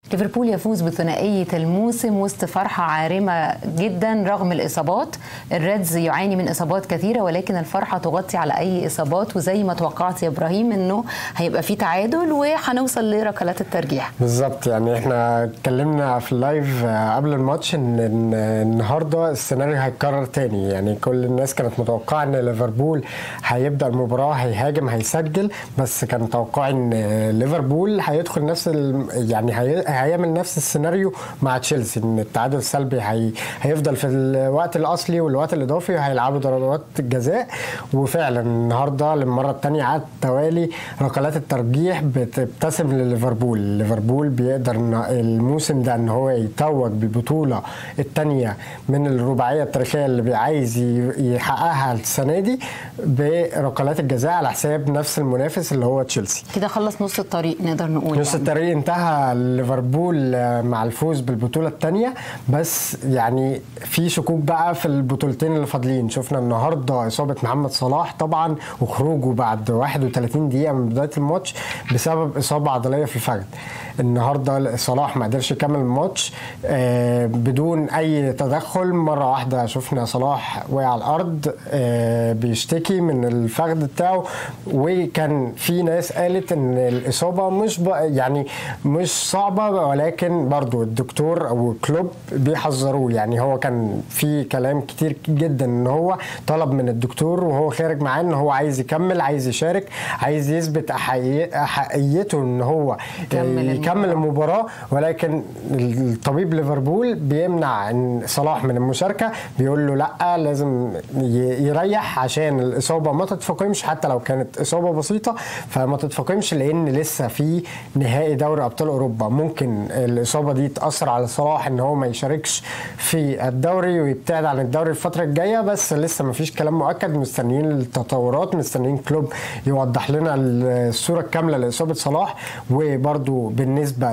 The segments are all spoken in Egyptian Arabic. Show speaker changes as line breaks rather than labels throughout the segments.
ليفربول يفوز بثنائية الموسم وسط فرحة عارمة جدا رغم الإصابات الريدز يعاني من إصابات كثيرة ولكن الفرحة تغطي على أي إصابات وزي ما توقعت يا إبراهيم أنه هيبقى في تعادل وهنوصل لركلات الترجيح
بالظبط يعني احنا اتكلمنا في اللايف قبل الماتش ان إن النهارده السيناريو هيتكرر تاني يعني كل الناس كانت متوقعه ان ليفربول هيبدا المباراه هيهاجم هيسجل بس كان توقعي ان ليفربول هيدخل نفس ال... يعني هي... هيعمل نفس السيناريو مع تشيلسي ان التعادل السلبي هي... هيفضل في الوقت الاصلي والوقت الاضافي هيلعبوا ضربات الجزاء وفعلا النهارده للمره الثانيه على التوالي ركلات الترجيح بتبتسم لليفربول ليفربول بيقدر الموسم ده ان هو يتوج بالبطوله الثانيه من الرباعيه التاريخيه اللي عايز يحققها السنه دي بركلات الجزاء على حساب نفس المنافس اللي هو تشيلسي
كده خلص نص الطريق نقدر نقول
نص يعني. الطريق انتهى ليفربول مع الفوز بالبطوله الثانيه بس يعني في شكوك بقى في البطولتين اللي فاضلين شفنا النهارده اصابه محمد صلاح طبعا وخروجه بعد 31 دقيقه من بدايه الماتش بسبب اصابه عضليه في الفخذ النهارده صلاح ما قدرش يكمل الماتش بدون اي تدخل مره واحده شفنا صلاح وقع على الارض بيشتكي من الفخذ بتاعه وكان في ناس قالت ان الاصابه مش يعني مش صعبه ولكن برضو الدكتور او كلوب بيحذروه يعني هو كان في كلام كتير جدا ان هو طلب من الدكتور وهو خارج معاه ان هو عايز يكمل عايز يشارك عايز يثبت احقيته ان هو يكمل, يكمل المباراه ولكن الطبيب ليفربول بيمنع ان صلاح من المشاركه بيقول له لا لازم يريح عشان الاصابه ما تتفاقمش حتى لو كانت اصابه بسيطه فما تتفاقمش لان لسه في نهائي دوري ابطال اوروبا ممكن الاصابه دي تاثر على صلاح ان هو ما يشاركش في الدوري ويبتعد عن الدوري الفتره الجايه بس لسه ما فيش كلام مؤكد مستنيين التطورات مستنيين كلوب يوضح لنا الصوره الكامله لاصابه صلاح وبرده بالنسبه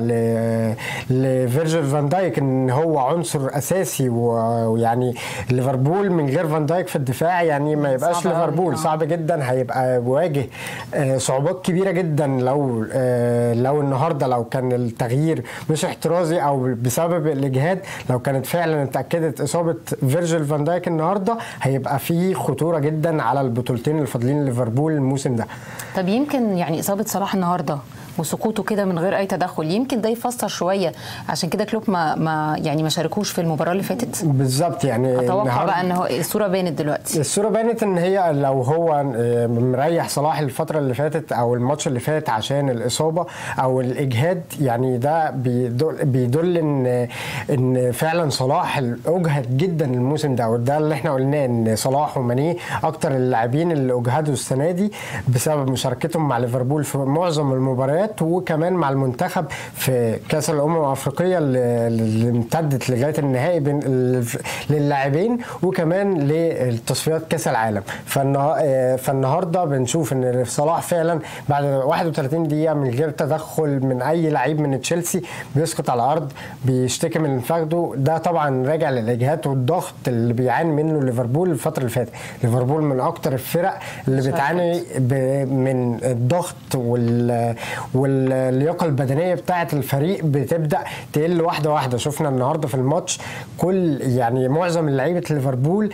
لفيرجيل فان دايك ان هو عنصر اساسي ويعني ليفربول من غير فان دايك في الدفاع يعني ما يبقاش ليفربول صعب جدا هيبقى بيواجه صعوبات كبيره جدا لو لو النهارده لو كان التغيير مش احترازي او بسبب الاجهاد لو كانت فعلا اتاكدت اصابه فيرجيل فان دايك النهارده هيبقى في خطوره جدا على البطولتين اللي فاضلين ليفربول الموسم ده
طب يمكن يعني اصابه صلاح النهارده وسقوطه كده من غير اي تدخل يمكن ده يفسر شويه عشان كده كلوب ما, ما يعني ما شاركوش في المباراه اللي فاتت
بالظبط يعني
اتوقع بقى ان هو الصوره بانت دلوقتي
الصوره بانت ان هي لو هو مريح صلاح الفتره اللي فاتت او الماتش اللي فات عشان الاصابه او الاجهاد يعني ده بيدل, بيدل ان ان فعلا صلاح اجهد جدا الموسم ده وده اللي احنا قلناه ان صلاح وماني اكتر اللاعبين اللي اجهدوا السنه دي بسبب مشاركتهم مع ليفربول في معظم المباريات المباريات وكمان مع المنتخب في كاس الامم الافريقيه اللي امتدت لغايه النهائي بين للاعبين وكمان لتصفيات كاس العالم فالنهارده بنشوف ان صلاح فعلا بعد 31 دقيقه من غير تدخل من اي لعيب من تشيلسي بيسقط على الارض بيشتكي من فخده ده طبعا راجع للاجهاد والضغط اللي بيعاني منه ليفربول الفتره اللي فاتت ليفربول من اكتر الفرق اللي بتعاني من الضغط وال واللياقه البدنيه بتاعه الفريق بتبدا تقل واحده واحده شفنا النهارده في الماتش كل يعني معظم لعيبه ليفربول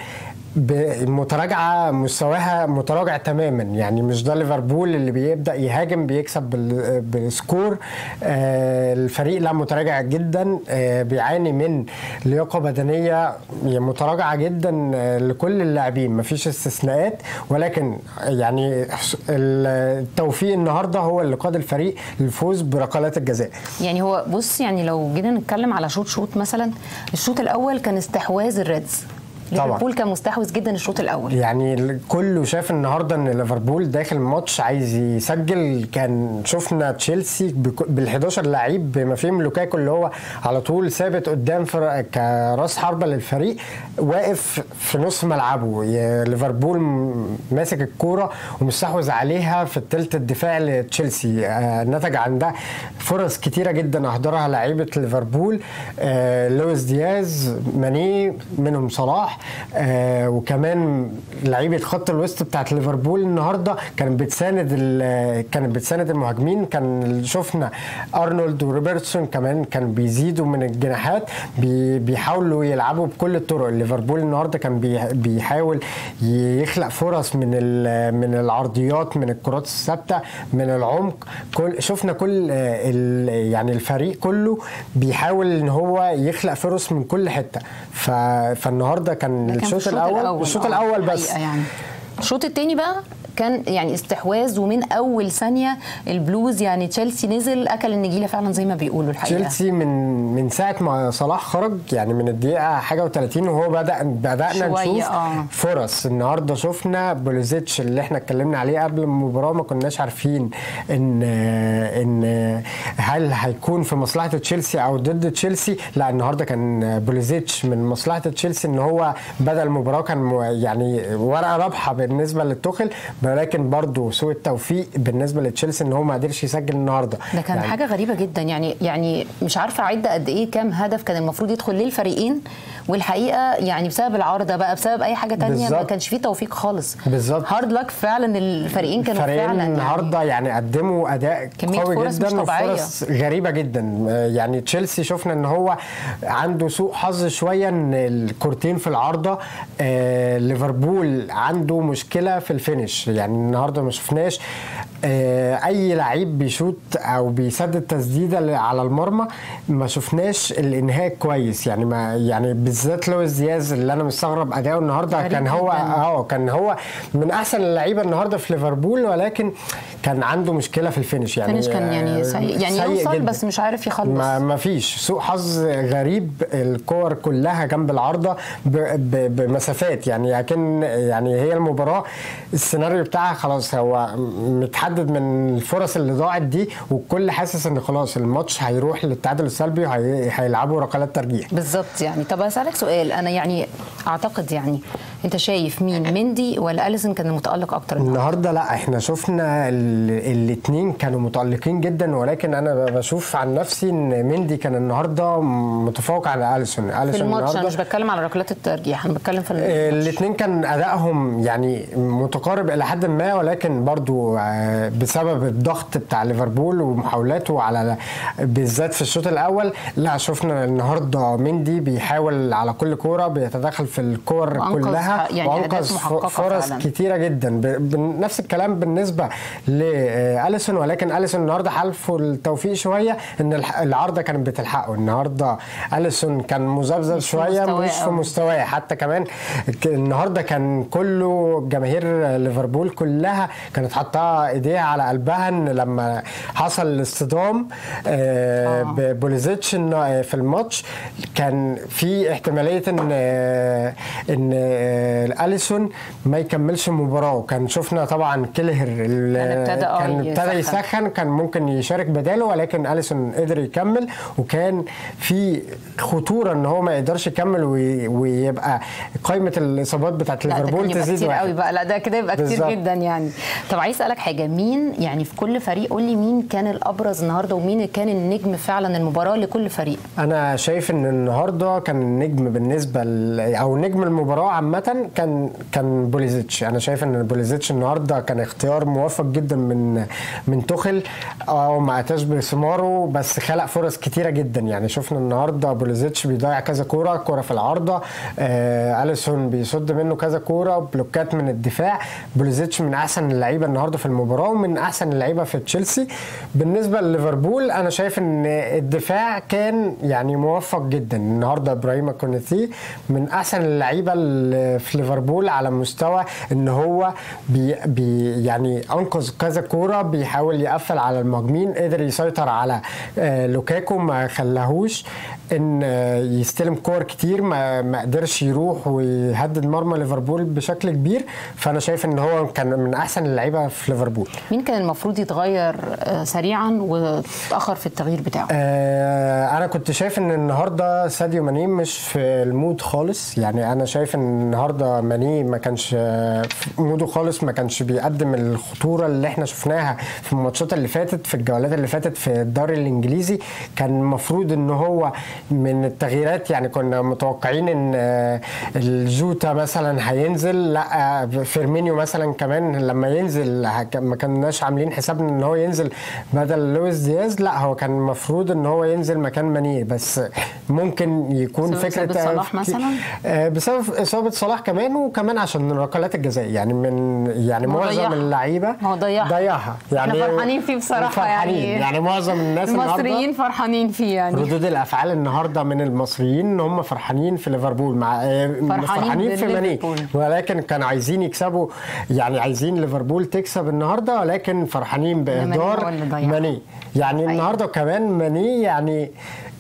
متراجعه مستواها متراجع تماما يعني مش ده ليفربول اللي بيبدا يهاجم بيكسب بالسكور آه الفريق لا متراجع جدا آه بيعاني من لياقه بدنيه متراجعه جدا آه لكل اللاعبين مفيش استثناءات ولكن يعني التوفيق النهارده هو اللي قاد الفريق للفوز بركلات الجزاء
يعني هو بص يعني لو جينا نتكلم على شوط شوط مثلا الشوط الاول كان استحواذ الريدز ليفربول كان مستحوذ جدا الشوط الاول
يعني كله شاف النهارده ان ليفربول داخل الماتش عايز يسجل كان شفنا تشيلسي بال 11 لعيب بما فيهم لوكاكو اللي هو على طول ثابت قدام كراس حربه للفريق واقف في نص ملعبه ليفربول ماسك الكوره ومستحوذ عليها في الثلث الدفاعي لتشيلسي نتج عن ده فرص كتيره جدا اهدرها لعيبه ليفربول لويس دياز ماني منهم صلاح آه وكمان لعيبه خط الوسط بتاعت ليفربول النهارده كانت بتساند ال- كانت بتساند المهاجمين كان شفنا ارنولد وروبرتسون كمان كانوا بيزيدوا من الجناحات بي- بيحاولوا يلعبوا بكل الطرق ليفربول النهارده كان بي- بيحاول يخلق فرص من ال- من العرضيات من الكرات الثابته من العمق كل شفنا كل آه، ال- يعني الفريق كله بيحاول ان هو يخلق فرص من كل حته ف- فالنهارده كان
ده كان في
الشوط الاول الشوط
آه،
الاول بس
الحقيقة يعني الشوط الثاني بقى كان يعني استحواذ ومن اول ثانيه البلوز يعني تشيلسي نزل اكل النجيله فعلا زي ما بيقولوا الحقيقه
تشيلسي من من ساعه ما صلاح خرج يعني من الدقيقه حاجه و30 وهو بدا بدانا
شوية،
نشوف
آه.
فرص النهارده شفنا بوليزيتش اللي احنا اتكلمنا عليه قبل المباراه ما كناش عارفين ان ان هل هيكون في مصلحه تشيلسي او ضد تشيلسي لا النهارده كان بوليزيتش من مصلحه تشيلسي ان هو بدا المباراه كان مو- يعني ورقه رابحه بالنسبه للتوخل ولكن برضه سوء التوفيق بالنسبه لتشيلسي ان هو ما قدرش يسجل النهارده
ده كان
يعني
حاجه غريبه جدا يعني يعني مش عارفه اعد قد ايه كام هدف كان المفروض يدخل للفريقين والحقيقه يعني بسبب العارضه بقى بسبب اي حاجه تانية ما
بالظبط.
كانش فيه توفيق خالص
بالظبط.
هارد لك فعلا الفريقين كانوا
الفريقين
فعلا
النهارده يعني, يعني قدموا اداء
كمية
قوي
فرص
جدا
مش طبيعية.
وفرص غريبه جدا آه، يعني تشيلسي شفنا ان هو عنده سوء حظ شويه ان الكورتين في العارضه آه ليفربول عنده مشكله في الفينش يعني النهارده ما شفناش آه اي لعيب بيشوط او بيسدد تسديده على المرمى ما شفناش الانهاء كويس يعني ما يعني بالذات لويس دياز اللي انا مستغرب اداؤه النهارده
غريب
كان هو
جداً.
اه كان هو من احسن اللعيبه النهارده في ليفربول ولكن كان عنده مشكله في الفينش يعني
فينش كان يعني
آه،
سيء يعني
سيء
يوصل
جداً.
بس مش عارف يخلص
ما ما فيش سوء حظ غريب الكور كلها جنب العارضه ب- ب- بمسافات يعني لكن يعني هي المباراه السيناريو بتاعها خلاص هو متحدد من الفرص اللي ضاعت دي والكل حاسس ان خلاص الماتش هيروح للتعادل السلبي وهيلعبوا ركلات ترجيح
بالظبط يعني طب اسالك سؤال انا يعني اعتقد يعني انت شايف مين مندي ولا اليسون كان المتالق اكتر النهارده؟
النهارده لا احنا شفنا الاثنين كانوا متالقين جدا ولكن انا بشوف عن نفسي ان مندي كان النهارده متفوق على اليسون
في
اليسون
الماتش انا
النهارده
مش بتكلم على ركلات الترجيح انا بتكلم في الماتش
الاثنين كان ادائهم يعني متقارب الى حد ما ولكن برضو آه، بسبب الضغط بتاع ليفربول ومحاولاته على بالذات في الشوط الاول لا شفنا النهارده مندي بيحاول على كل كوره بيتدخل في الكور
وأنقذ
كلها
يعني أهداف
وانقذ
محققة
فرص
فعلاً.
كتيره جدا ب- ب- نفس الكلام بالنسبه لاليسون ولكن اليسون النهارده حالفه التوفيق شويه ان الح- العارضه كانت بتلحقه النهارده اليسون كان مذبذب
مش في
شويه
مستواه
مش في
أوي.
مستواه حتى كمان ك- النهارده كان كله جماهير ليفربول كلها كانت حاطه ايديها على قلبها ان لما حصل الاصطدام آه،
آه.
ببوليزيتش إن- آه، في الماتش كان في احتماليه ان آه، ان آه، اليسون ما يكملش المباراه وكان شفنا طبعا كيلهر ال-
كان ابتدى، آه،
كان ابتدى
يسخن.
يسخن كان ممكن يشارك بداله ولكن اليسون قدر يكمل وكان في خطوره ان هو ما يقدرش يكمل وي- ويبقى قائمه الاصابات بتاعت
لا ده
ليفربول
كان يبقى
تزيد
كتير
واحد.
قوي بقى لا ده كده يبقى كتير
بالظبط.
جدا يعني طب عايز اسالك حاجه مين يعني في كل فريق قول لي مين كان الابرز النهارده ومين كان النجم فعلا المباراه لكل فريق
انا شايف ان النهارده كان النجم بالنسبه ل... او نجم المباراه عامه كان كان بوليزيتش انا شايف ان بوليزيتش النهارده كان اختيار موفق جدا من من توخل اه ما اتاش بثماره بس خلق فرص كتيره جدا يعني شفنا النهارده بوليزيتش بيضيع كذا كوره كوره في العارضه آه اليسون بيصد منه كذا كوره بلوكات من الدفاع بوليزيتش من احسن اللعيبه النهارده في المباراه ومن احسن اللعيبه في تشيلسي بالنسبه لليفربول انا شايف ان الدفاع كان يعني موفق جدا النهارده ابراهيم كونيتي من احسن اللعيبه اللي في ليفربول على مستوى ان هو بي بي يعني انقذ كذا كوره بيحاول يقفل على المهاجمين قدر يسيطر على آه، لوكاكو ما خلاهوش ان آه، يستلم كور كتير ما ما قدرش يروح ويهدد مرمى ليفربول بشكل كبير فانا شايف ان هو كان من احسن اللعيبه في ليفربول
مين كان المفروض يتغير آه، سريعا وتاخر في التغيير بتاعه
آه انا كنت شايف ان النهارده ساديو ماني مش في المود خالص يعني انا شايف ان النهارده ماني ما كانش في موده خالص ما كانش بيقدم الخطوره اللي احنا شفناها في الماتشات اللي فاتت في الجولات اللي فاتت في الدوري الانجليزي كان المفروض ان هو من التغييرات يعني كنا متوقعين ان الجوتا مثلا هينزل لا فيرمينيو مثلا كمان لما ينزل ما كناش عاملين حسابنا ان هو ينزل بدل لويس دياز لا هو كان المفروض ان هو ينزل مكان ماني بس ممكن يكون
بسبب
فكره
إصابة صلاح مثلا؟
آه، بسبب اصابه صلاح كمان وكمان عشان ركلات الجزاء يعني من يعني
هو
معظم
ضيعها.
اللعيبه
هو ضيعها.
ضيعها
احنا فرحانين فيه بصراحة
فرحانين.
يعني.
يعني معظم الناس النهارده
المصريين فرحانين فيه يعني
ردود الافعال النهارده من المصريين ان هم فرحانين في ليفربول مع آه،
فرحانين
فرحانين في ماني
بليفربول.
ولكن كانوا عايزين يكسبوا يعني عايزين ليفربول تكسب النهارده ولكن فرحانين
ماني هو
باهدار
اللي ضيعها.
ماني يعني النهارده كمان ماني يعني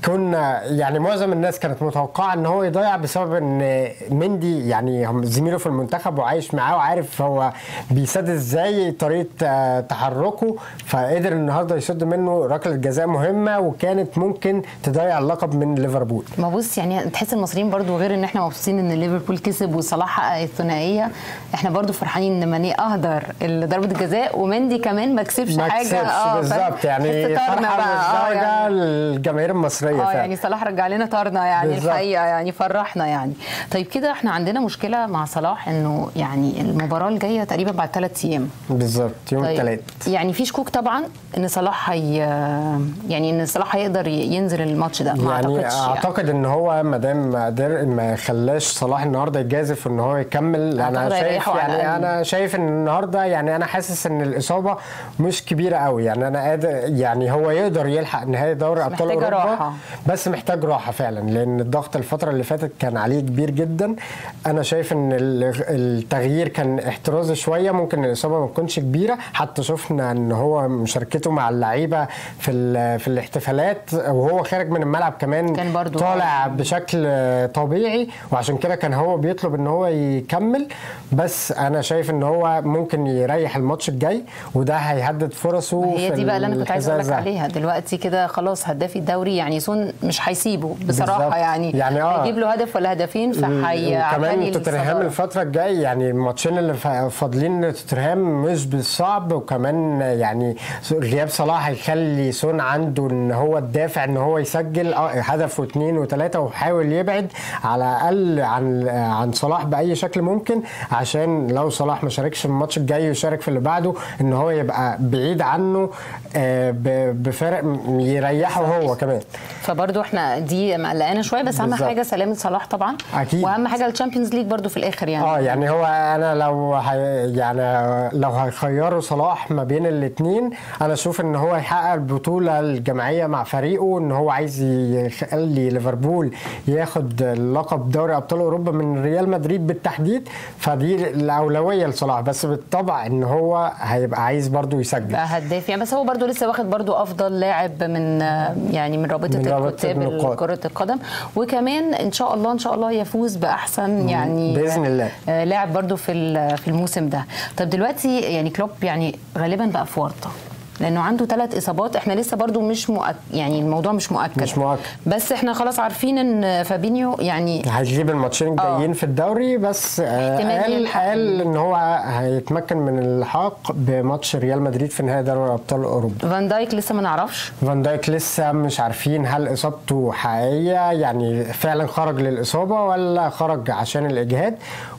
كنا يعني معظم الناس كانت متوقعه ان هو يضيع بسبب ان مندي يعني هم زميله في المنتخب وعايش معاه وعارف هو بيسدد ازاي طريقه آه، تحركه فقدر النهارده يصد منه ركله جزاء مهمه وكانت ممكن تضيع اللقب من ليفربول
ما بص يعني تحس المصريين برضو غير ان احنا مبسوطين ان ليفربول كسب وصلاح حقق الثنائيه احنا برضو فرحانين ان ماني اهدر ضربه الجزاء ومندي كمان ما كسبش
ما
حاجه
كسبش بالظبط يعني
تحس طارنا
فرحه
بقى اه
مزدوجه
يعني
للجماهير المصريه
اه
فعلا.
يعني صلاح رجع لنا طارنا يعني
بالظبط.
الحقيقه يعني فرحنا يعني طيب كده احنا عندنا مشكله مع صلاح انه يعني المباراه الجايه تقريبا بعد ثلاث ايام
بالظبط يوم
طيب
الثلاث
يعني في شكوك طبعا ان صلاح هي يعني ان صلاح هيقدر ينزل الماتش ده ما
يعني
اعتقدش
اعتقد ان هو ما دام ما قدر ما خلاش صلاح النهارده يجازف ان هو يكمل انا
أعتقد
شايف
هيريحه على
يعني
الأقل.
انا شايف ان النهارده يعني انا حاسس ان الاصابه مش كبيره قوي يعني انا قادر يعني هو يقدر يلحق نهائي دوري ابطال
محتاجة
اوروبا
راحة.
بس محتاج راحه فعلا لان الضغط الفتره اللي فاتت كان عليه كبير جدا انا شايف ان ال- التغيير كان احترازي شويه ممكن الاصابه ما تكونش كبيره حتى شفنا ان هو مشاركته مع اللعيبه في ال- في الاحتفالات وهو خارج من الملعب كمان
كان برضو-
طالع بشكل طبيعي وعشان كده كان هو بيطلب ان هو يكمل بس انا شايف ان هو ممكن يريح الماتش الجاي وده هيهدد فرصه
هي
في
دي بقى اللي انا كنت عايزه اقول لك
الحذاء
عليها دلوقتي كده خلاص هدافي الدوري يعني سون مش هيسيبه بصراحه
بالظبط.
يعني,
يعني آه.
هيجيب له هدف ولا هدفين فهي
وكمان توتنهام الفترة الجاية يعني الماتشين اللي فا- فاضلين توتنهام مش بالصعب وكمان يعني غياب صلاح هيخلي سون عنده ان هو الدافع ان هو يسجل اه هدف واثنين وثلاثة ويحاول يبعد على الاقل عن عن صلاح باي شكل ممكن عشان لو صلاح ما شاركش الماتش الجاي ويشارك في اللي بعده ان هو يبقى بعيد عنه آه، ب- بفرق م- يريحه هو كمان
فبرضه احنا دي مقلقانا شويه بس اهم
بالظبط.
حاجه سلامه صلاح طبعا
أكيد.
واهم حاجه الشامبيونز ليج برضه في الاخر يعني
اه يعني هو انا لو هي يعني لو هيخيروا صلاح ما بين الاثنين انا اشوف ان هو هيحقق البطوله الجماعيه مع فريقه ان هو عايز يخلي ليفربول ياخد لقب دوري ابطال اوروبا من ريال مدريد بالتحديد فدي الاولويه لصلاح بس بالطبع ان هو هيبقى عايز برضو يسجل
بقى هداف يعني بس هو برضه لسه واخد برضه افضل لاعب من يعني من رابطه
من رابطة
الكتاب
النقاد.
كره القدم وكمان ان شاء الله ان شاء الله يفوز باحسن يعني
بإذن الله.
آه، لاعب برضه في ال- في الموسم ده طب دلوقتي يعني كلوب يعني غالبا بقى في ورطه لانه عنده ثلاث اصابات احنا لسه برضو مش مؤكد يعني الموضوع مش مؤكد
مش مؤكد.
بس احنا خلاص عارفين ان فابينيو يعني
هيجيب الماتشين الجايين في الدوري بس آه،
احتمال
قال
يلحق.
قال ان هو هيتمكن من اللحاق بماتش ريال مدريد في نهائي دوري ابطال اوروبا
فان دايك لسه ما نعرفش
فان دايك لسه مش عارفين هل اصابته حقيقيه يعني فعلا خرج للاصابه ولا خرج عشان الاجهاد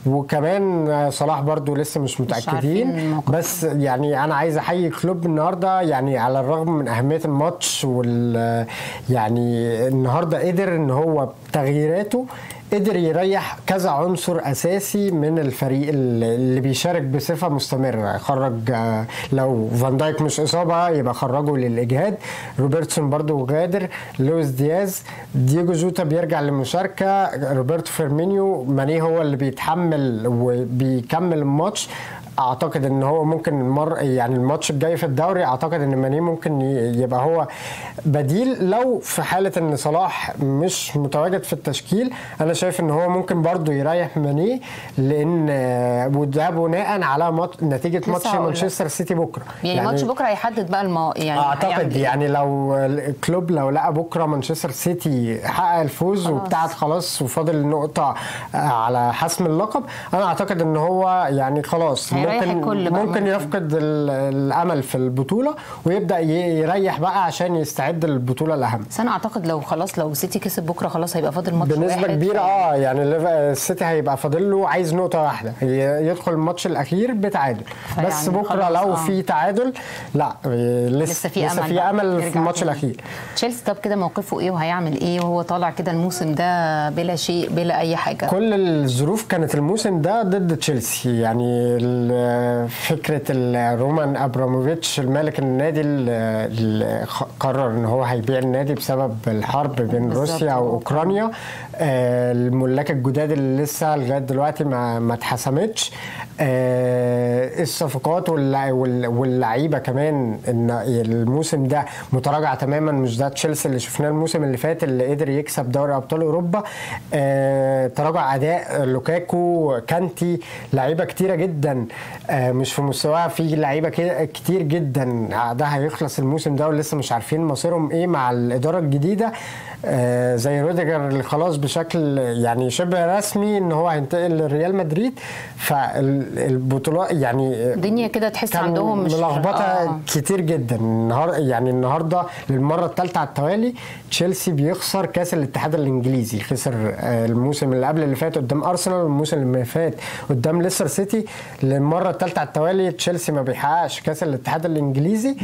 وكمان صلاح برضو لسه مش
عارفين
متاكدين
الموقف.
بس يعني انا عايز احيي كلوب النهارده يعني على الرغم من اهميه الماتش وال يعني النهارده قدر ان هو بتغييراته قدر يريح كذا عنصر اساسي من الفريق اللي اللي بيشارك بصفه مستمره خرج آه، لو فان دايك مش اصابه يبقى خرجه للاجهاد روبرتسون برضو غادر لويس دياز دييجو جوتا بيرجع للمشاركه روبرتو فيرمينيو ماني هو اللي بيتحمل وبيكمل الماتش اعتقد ان هو ممكن المر يعني الماتش الجاي في الدوري اعتقد ان ماني ممكن ي- يبقى هو بديل لو في حاله ان صلاح مش متواجد في التشكيل انا شايف ان هو ممكن برضو يريح ماني لان آه، وده بناء على مات- نتيجه
لسه
ماتش
هقول لك.
مانشستر سيتي بكره
يعني, ماتش بكره هيحدد بقى المو... يعني
اعتقد
هيعمل إيه.
يعني لو الكلوب لو لقى بكره مانشستر سيتي حقق الفوز
خلاص.
وابتعد خلاص وفاضل نقطه على حسم اللقب انا اعتقد ان هو يعني خلاص
هيريح
ممكن
الكل بقى
ممكن
ممكن.
يفقد ال- الامل في البطوله ويبدا ي- يريح بقى عشان يستعد للبطوله الاهم
بس انا اعتقد لو خلاص لو سيتي كسب بكره خلاص هيبقى فاضل ماتش
بنسبه
واحد
كبيره
ف-
اه يعني ليف- السيتي هيبقى فاضل له عايز نقطه واحده ي- يدخل الماتش الاخير بتعادل
فيعني
بس بكره
خلاص،
لو
آه.
في تعادل لا آه، لسه
لسه في امل
لسه في
بقى
امل
يرجع
في الماتش
تاني.
الاخير
تشيلسي طب كده موقفه ايه وهيعمل ايه وهو طالع كده الموسم ده بلا شيء بلا اي حاجه
كل الظروف كانت الموسم ده ضد تشيلسي يعني ال- فكره ال- رومان ابراموفيتش المالك النادي اللي قرر ان هو هيبيع النادي بسبب الحرب بين
بالظبط.
روسيا واوكرانيا آه، الملاك الجداد اللي لسه لغايه دلوقتي ما ما اتحسمتش آه، الصفقات واللع- وال- واللعيبه كمان ان الموسم ده متراجع تماما مش ده تشيلسي اللي شفناه الموسم اللي فات اللي قدر يكسب دوري ابطال اوروبا آه، تراجع اداء لوكاكو كانتي لعيبه كتيره جدا آه، مش في مستواها في لعيبه كده كتير جدا ده هيخلص الموسم ده ولسه مش عارفين مصيرهم ايه مع الاداره الجديده آه، زي روديجر اللي خلاص بشكل يعني شبه رسمي ان هو هينتقل لريال مدريد فالبطولات يعني
الدنيا كده تحس
كان
عندهم مش
ملخبطه
آه.
كتير جدا النهار يعني النهارده للمره الثالثه على التوالي تشيلسي بيخسر كاس الاتحاد الانجليزي خسر آه، الموسم اللي قبل اللي فات قدام ارسنال والموسم اللي فات قدام ليستر سيتي للمره الثالثه على التوالي تشيلسي ما بيحققش كاس الاتحاد الانجليزي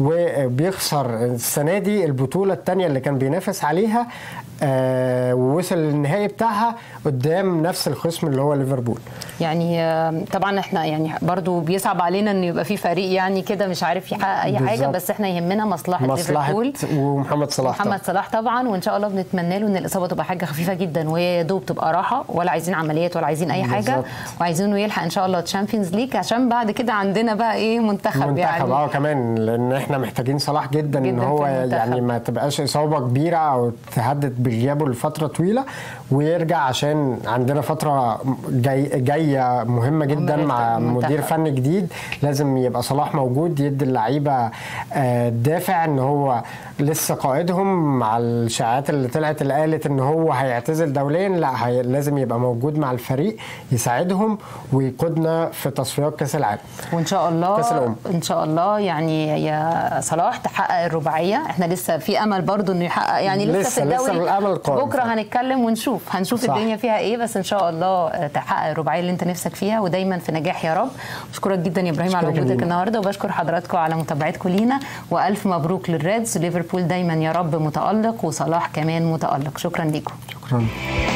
وبيخسر السنه دي البطوله الثانيه اللي كان بينافس عليها آه، ووصل للنهائي بتاعها قدام نفس الخصم اللي هو ليفربول
يعني آه، طبعا احنا يعني برضو بيصعب علينا ان يبقى في فريق يعني كده مش عارف يحقق اي حاجه
بالظبط.
بس احنا يهمنا مصلحه,
مصلحه
ليفربول
ومحمد صلاح طبعاً.
محمد صلاح طبعا وان شاء الله بنتمنى له ان الاصابه تبقى حاجه خفيفه جدا وهي يا دوب تبقى راحه ولا عايزين عمليات ولا عايزين اي حاجه
بالظبط.
وعايزينه يلحق ان شاء الله تشامبيونز ليج عشان بعد كده عندنا بقى ايه منتخب,
منتخب
يعني
اه كمان لان احنا محتاجين صلاح جدا, ان
جداً
هو
في المنتخب.
يعني ما تبقاش اصابه كبيره او تهدد بغيابه لفتره طويله ويرجع عشان عندنا فتره جاي جايه مهمه جدا
جداً
مع
المنتخب.
مدير فني جديد لازم يبقى صلاح موجود يدي اللعيبه آه، دافع ان هو لسه قائدهم مع الشائعات اللي طلعت اللي قالت ان هو هيعتزل دوليا لا هي لازم يبقى موجود مع الفريق يساعدهم ويقودنا في تصفيات كاس العالم
وان شاء الله
كأس الأمم.
ان شاء الله يعني يا صلاح تحقق الرباعيه احنا لسه في امل برضو انه يحقق يعني لسه,
لسه-
في الدوري
لسه الأمل قائم.
بكره هنتكلم ونشوف هنشوف
صح.
الدنيا فيها ايه بس ان شاء الله آه، تحقق الرباعيه اللي انت نفسك فيها ودايما في نجاح يا رب بشكرك جدا يا ابراهيم على
أشكرك يا
وجودك
مينا.
النهارده وبشكر حضراتكم على متابعتكم لينا والف مبروك للريدز ليفربول دايما يا رب متالق وصلاح كمان متالق شكرا ليكم
شكرا